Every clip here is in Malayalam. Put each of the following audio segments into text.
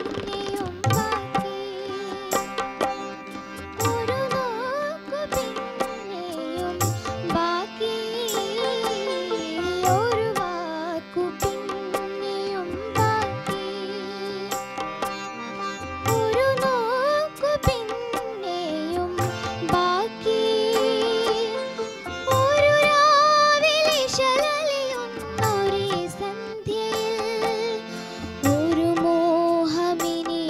പിന്നെയും ബാക്കി ഒരു നോക്കു പിന്നെയും ബാക്കി ഒരു വാക്കു പിന്നെയും ബാക്കി ഒരു നോക്കു പിന്നെയും ബാക്കി ഒരു രാവിലെ ശലലിയുന്നൊരേ സന്ധ്യയിൽ ഒരു മോഹമിനി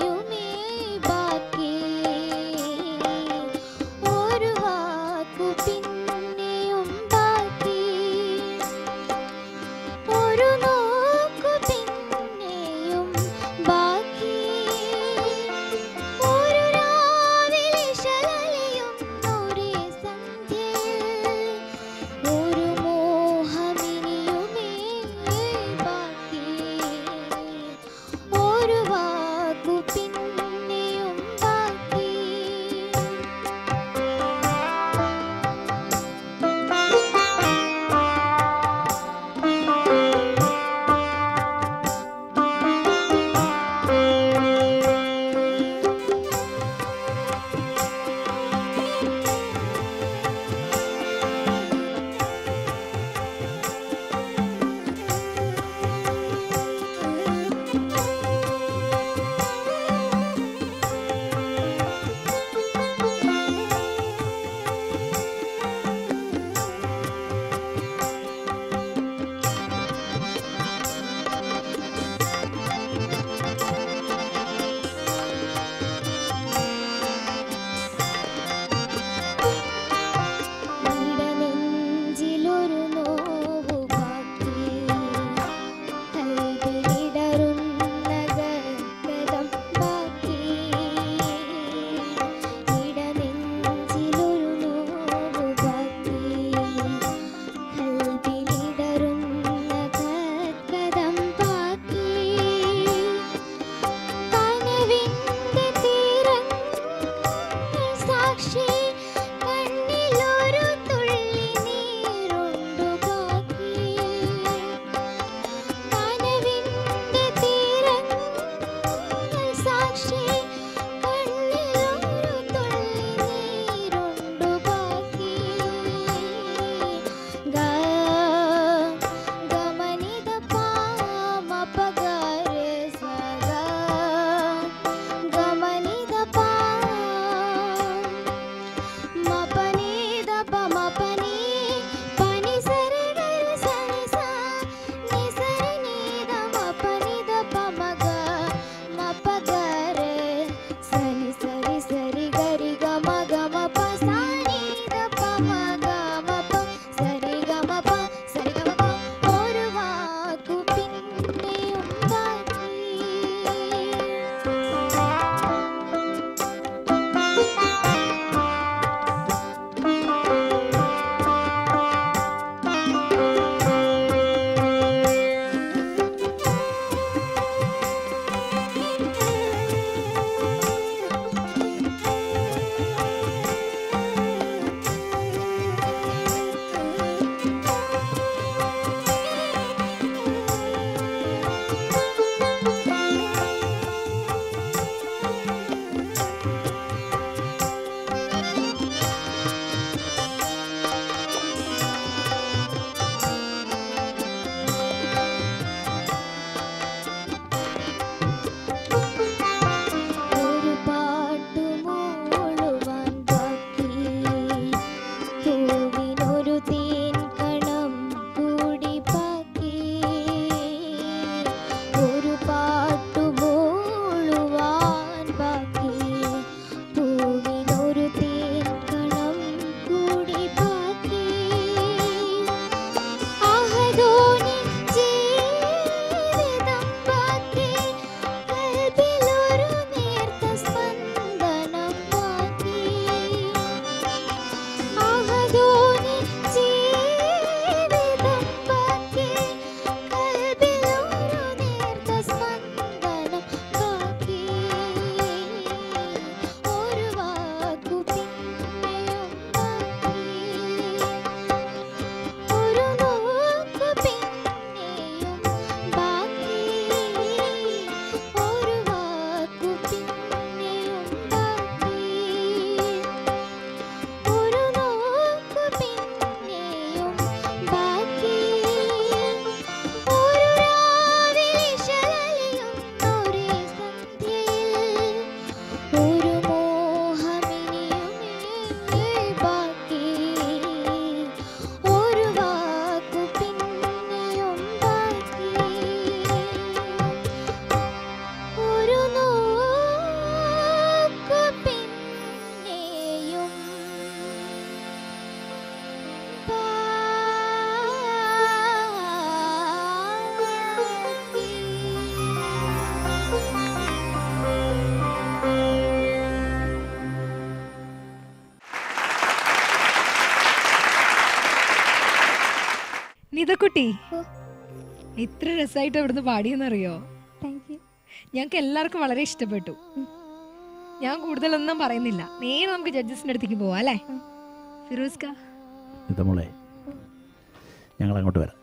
നിതക്കുട്ടി ഓ. ഇത്ര രസമായിട്ട് അവിടുന്ന് പാടിയെന്നറിയോ താങ്ക് യു ഞങ്ങൾക്ക് എല്ലാവർക്കും വളരെ ഇഷ്ടപ്പെട്ടു ഞാൻ കൂടുതലൊന്നും പറയുന്നില്ല നേരെ നമുക്ക് ജഡ്ജസിന്റെ അടുത്തേക്ക് പോവാം അല്ലേ ഫിറോസ് കാ ഇത് മോളെ ഞങ്ങൾ അങ്ങോട്ട് വരാം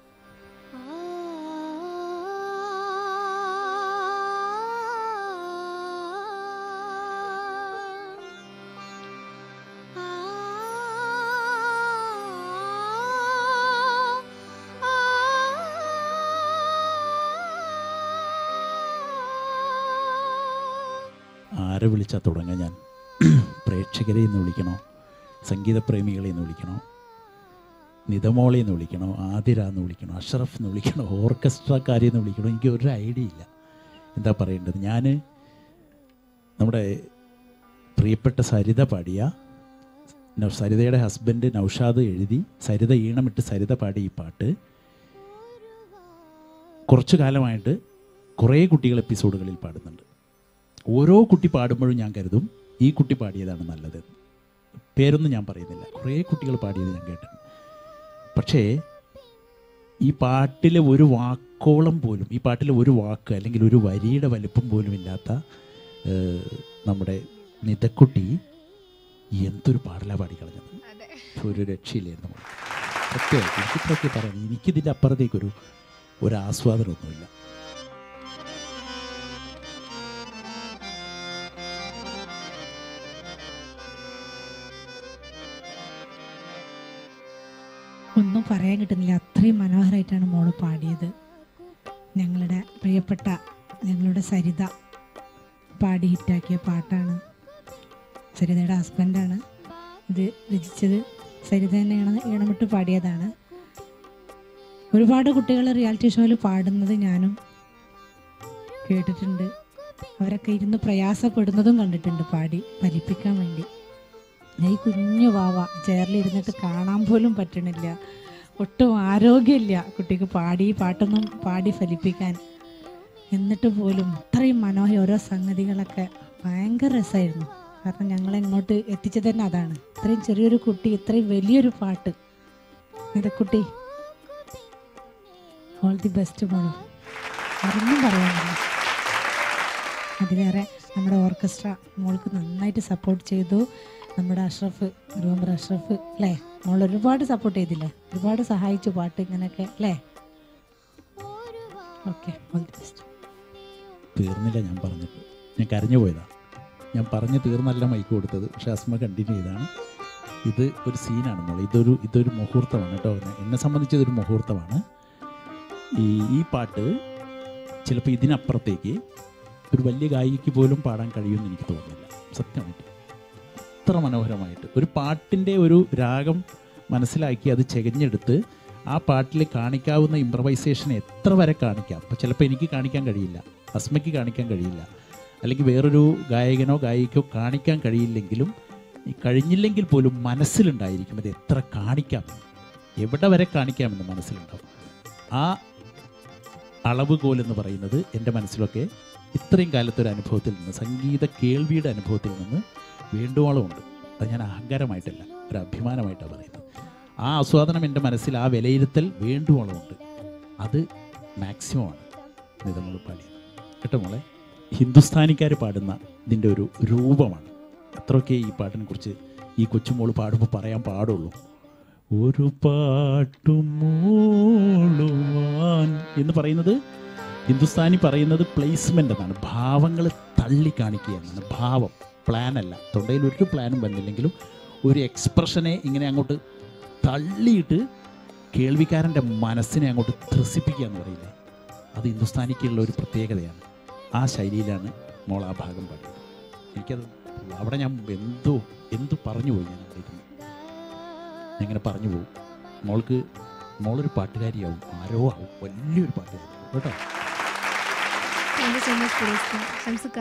ആരെ വിളിച്ചാൽ തുടങ്ങാൻ ഞാൻ പ്രേക്ഷകരെ എന്ന് വിളിക്കണോ സംഗീതപ്രേമികളെ എന്ന് വിളിക്കണോ നിതമോളെ എന്ന് വിളിക്കണോ ആതിര എന്ന് വിളിക്കണോ അഷ്റഫ് എന്ന് വിളിക്കണോ ഓർക്കസ്ട്രക്കാരെ എന്ന് വിളിക്കണോ എനിക്ക് ഒരു ഐഡിയ ഇല്ല എന്താ പറയേണ്ടത് ഞാൻ നമ്മുടെ പ്രിയപ്പെട്ട സരിത പാടിയ നൗ- സരിതയുടെ ഹസ്ബൻഡ് നൗഷാദ് എഴുതി സരിത ഈണമിട്ട് സരിത പാടിയ ഈ പാട്ട് കുറച്ചു കാലമായിട്ട് കുറേ കുട്ടികൾ എപ്പിസോഡുകളിൽ പാടുന്നുണ്ട് ഓരോ കുട്ടി പാടുമ്പോഴും ഞാൻ കരുതും ഈ കുട്ടി പാടിയതാണ് നല്ലത് പേരൊന്നും ഞാൻ പറയുന്നില്ല കുറേ കുട്ടികൾ പാടിയത് ഞാൻ കേട്ടിട്ടുണ്ട് പക്ഷേ ഈ പാട്ടിലെ ഒരു വാക്കോളം പോലും ഈ പാട്ടിലെ ഒരു വാക്ക് അല്ലെങ്കിൽ ഒരു വരിയുടെ വലിപ്പം പോലും ഇല്ലാത്ത ഏഹ്, നമ്മുടെ നിതക്കുട്ടി എന്തൊരു പാടലാ പാടിക്കളഞ്ഞത് ഒരു രക്ഷയില്ലായിരുന്നു മോളെ. സത്യമായിട്ട് എനിക്കിത്രയൊക്കെ പറയാം എനിക്കിതിൻ്റെ അപ്പുറത്തേക്കൊരു ഒരു ആസ്വാദനമൊന്നുമില്ല ഒന്നും പറയാൻ കിട്ടുന്നില്ല അത്രയും മനോഹരമായിട്ടാണ് മോള് പാടിയത് ഞങ്ങളുടെ പ്രിയപ്പെട്ട ഞങ്ങളുടെ സരിത പാടി ഹിറ്റാക്കിയ പാട്ടാണ് സരിതയുടെ ഹസ്ബൻഡാണ് ഇത് രചിച്ചത് സരിത തന്നെയാണ് ഈണമിട്ട് പാടിയതാണ് ഒരുപാട് കുട്ടികൾ റിയാലിറ്റി ഷോയിൽ പാടുന്നത് ഞാനും കേട്ടിട്ടുണ്ട് അവരൊക്കെ ഇരുന്ന് പ്രയാസപ്പെടുന്നതും കണ്ടിട്ടുണ്ട് പാടി ഫലിപ്പിക്കാൻ വേണ്ടി ഈ കുഞ്ഞു വാവ ചെയറിലിരുന്നിട്ട് കാണാൻ പോലും പറ്റണില്ല ഒട്ടും ആരോഗ്യമില്ല കുട്ടിക്ക് പാടി ഈ പാട്ടൊന്നും പാടി ഫലിപ്പിക്കാൻ എന്നിട്ട് പോലും ഇത്രയും മനോഹര ഓരോ സംഗതികളൊക്കെ ഭയങ്കര രസമായിരുന്നു കാരണം ഞങ്ങളെ ഇങ്ങോട്ട് എത്തിച്ചത് തന്നെ അതാണ് ഇത്രയും ചെറിയൊരു കുട്ടി ഇത്രയും വലിയൊരു പാട്ട് കുട്ടി ഓൾ ദി ബെസ്റ്റ് മോളും ഒന്നും പറയാനില്ല അതിലേറെ നമ്മുടെ ഓർക്കസ്ട്ര മോൾക്ക് നന്നായിട്ട് സപ്പോർട്ട് ചെയ്തു നമ്മുടെ അഷ്റഫ് രൂപർ അഷ്റഫ് അല്ലേ മോൾ ഒരുപാട് സപ്പോർട്ട് ചെയ്തില്ലേ ഒരുപാട് സഹായിച്ചു പാട്ട് ഇങ്ങനെയൊക്കെ അല്ലേ ഓക്കെ ഓൾ ദി ബെസ്റ്റ് തീർന്നില്ല ഞാൻ പറഞ്ഞിട്ട് ഞാൻ കരഞ്ഞു പോയതാ ഞാൻ പറഞ്ഞ് തീർന്നല്ല മൈക്ക് കൊടുത്തത് പക്ഷെ അസ്മ കണ്ടിന്യൂ ചെയ്താണ് ഇത് ഒരു സീനാണ് മോളെ ഇതൊരു ഇതൊരു മുഹൂർത്തമാണ് കേട്ടോ എന്നെ സംബന്ധിച്ച് ഇതൊരു മുഹൂർത്തമാണ് ഈ ഈ പാട്ട് ചിലപ്പോൾ ഇതിനപ്പുറത്തേക്ക് ഒരു വലിയ ഗായികയ്ക്ക് പോലും പാടാൻ കഴിയുമെന്ന് എനിക്ക് തോന്നുന്നില്ല സത്യമായിട്ട് അത്ര മനോഹരമായിട്ട് ഒരു പാട്ടിൻ്റെ ഒരു രാഗം മനസ്സിലാക്കി അത് ചെകഞ്ഞെടുത്ത് ആ പാട്ടിൽ കാണിക്കാവുന്ന ഇമ്പ്രവൈസേഷൻ എത്ര വരെ കാണിക്കാം അപ്പോൾ ചിലപ്പോൾ എനിക്ക് കാണിക്കാൻ കഴിയില്ല അസ്മയ്ക്ക് കാണിക്കാൻ കഴിയില്ല അല്ലെങ്കിൽ വേറൊരു ഗായകനോ ഗായികയോ കാണിക്കാൻ കഴിയില്ലെങ്കിലും ഈ കഴിഞ്ഞില്ലെങ്കിൽ പോലും മനസ്സിലുണ്ടായിരിക്കും അത് എത്ര കാണിക്കാം എവിടെ വരെ കാണിക്കാമെന്ന് മനസ്സിലുണ്ടാവും ആ അളവുകോൽ എന്ന് പറയുന്നത് എൻ്റെ മനസ്സിലൊക്കെ ഇത്രയും കാലത്തെ ഒരു അനുഭവത്തിൽ നിന്ന് സംഗീത കേൾവിയുടെ അനുഭവത്തിൽ നിന്ന് വേണ്ടുവോളമുണ്ട് അത് ഞാൻ അഹങ്കാരമായിട്ടല്ല ഒരു അഭിമാനമായിട്ടാണ് പറയുന്നത് ആ ആസ്വാദനം എൻ്റെ മനസ്സിൽ ആ വിലയിരുത്തൽ വേണ്ടുവോളമുണ്ട് അത് മാക്സിമമാണ് ഇത് നമ്മൾ പാടിയത് കേട്ടോ മോളെ ഹിന്ദുസ്ഥാനിക്കാർ പാടുന്ന ഇതിൻ്റെ ഒരു രൂപമാണ് അത്രയൊക്കെ ഈ പാട്ടിനെ കുറിച്ച് ഈ കൊച്ചുമോള് പാടുമ്പോൾ പറയാൻ പാടുള്ളൂ ഒരു പാട്ടുമോളുവാൻ എന്ന് പറയുന്നത് ഹിന്ദുസ്ഥാനി പറയുന്നത് പ്ലേസ്മെൻ്റ് എന്നാണ് ഭാവങ്ങൾ തള്ളി കാണിക്കുക എന്നാണ് ഭാവം പ്ലാനല്ല തൊണ്ടയിൽ ഒരു പ്ലാനും വന്നില്ലെങ്കിലും ഒരു എക്സ്പ്രഷനെ ഇങ്ങനെ അങ്ങോട്ട് തള്ളിയിട്ട് കേൾവിക്കാരൻ്റെ മനസ്സിനെ അങ്ങോട്ട് ത്രസിപ്പിക്കുക എന്ന് പറയില്ലേ അത് ഹിന്ദുസ്ഥാനിക്കുള്ള ഒരു പ്രത്യേകതയാണ് ആ ശൈലിയിലാണ് മോൾ ആ ഭാഗം പാടിയത് എനിക്കത് അവിടെ ഞാൻ എന്തോ എന്തു പറഞ്ഞു പോയി ഞാൻ അവിടെ ഇരുന്ന് ഞാൻ ഇങ്ങനെ പറഞ്ഞു പോകും മോൾക്ക് മോളൊരു പാട്ടുകാരിയാവും ആരോ ആവും വലിയൊരു പാട്ടുകാരി കേട്ടോ thank you so much Firoz കാ ഷംസുക്ക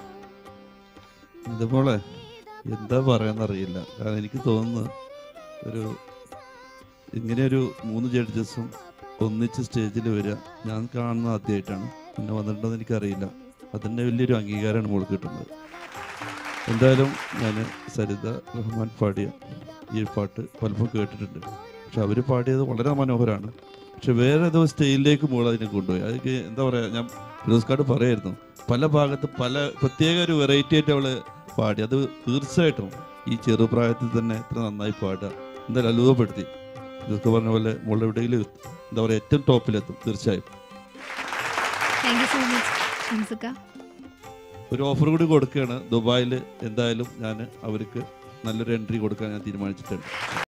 ഇതുപോലെ എന്താ പറയാന്നറിയില്ല കാരണം എനിക്ക് തോന്നുന്നു ഒരു ഇങ്ങനെയൊരു മൂന്ന് ജഡ്ജസും ഒന്നിച്ച് സ്റ്റേജിൽ വരിക ഞാൻ കാണുന്ന ആദ്യമായിട്ടാണ് പിന്നെ വന്നിട്ടുണ്ടെന്ന് എനിക്കറിയില്ല അതിൻ്റെ വലിയൊരു അംഗീകാരമാണ് മോൾ കിട്ടുന്നത് എന്തായാലും ഞാൻ സരിത റഹ്മാൻ പാടിയ ഈ പാട്ട് പലപ്പോൾ കേട്ടിട്ടുണ്ട് പക്ഷെ അവർ പാടിയത് വളരെ മനോഹരമാണ് പക്ഷെ വേറെ ഏതോ സ്റ്റൈലിലേക്ക് മോൾ അതിനെ കൊണ്ടുപോയി അതൊക്കെ എന്താ പറയുക ഞാൻ ഫിറോസ് കാർഡ് പറയായിരുന്നു പല ഭാഗത്ത് പല പ്രത്യേക ഒരു വെറൈറ്റി ആയിട്ട് അവള് പാടി അത് തീർച്ചയായിട്ടും ഈ ചെറുപ്രായത്തിൽ തന്നെ ഇത്ര നന്നായി പാടുക എന്തായാലും അത്ഭുതപ്പെടുത്തി ഇതൊക്കെ പറഞ്ഞ പോലെ മോൾ എവിടെയെങ്കിലും എന്താ പറയുക ഏറ്റവും ടോപ്പിലെത്തും തീർച്ചയായും താങ്ക് യു സോ മച്ച് ഷംസുക്ക ഒരു ഓഫർ കൂടി കൊടുക്കുകയാണ് ദുബായിൽ എന്തായാലും ഞാൻ അവർക്ക് നല്ലൊരു എൻട്രി കൊടുക്കാൻ ഞാൻ തീരുമാനിച്ചിട്ടുണ്ട്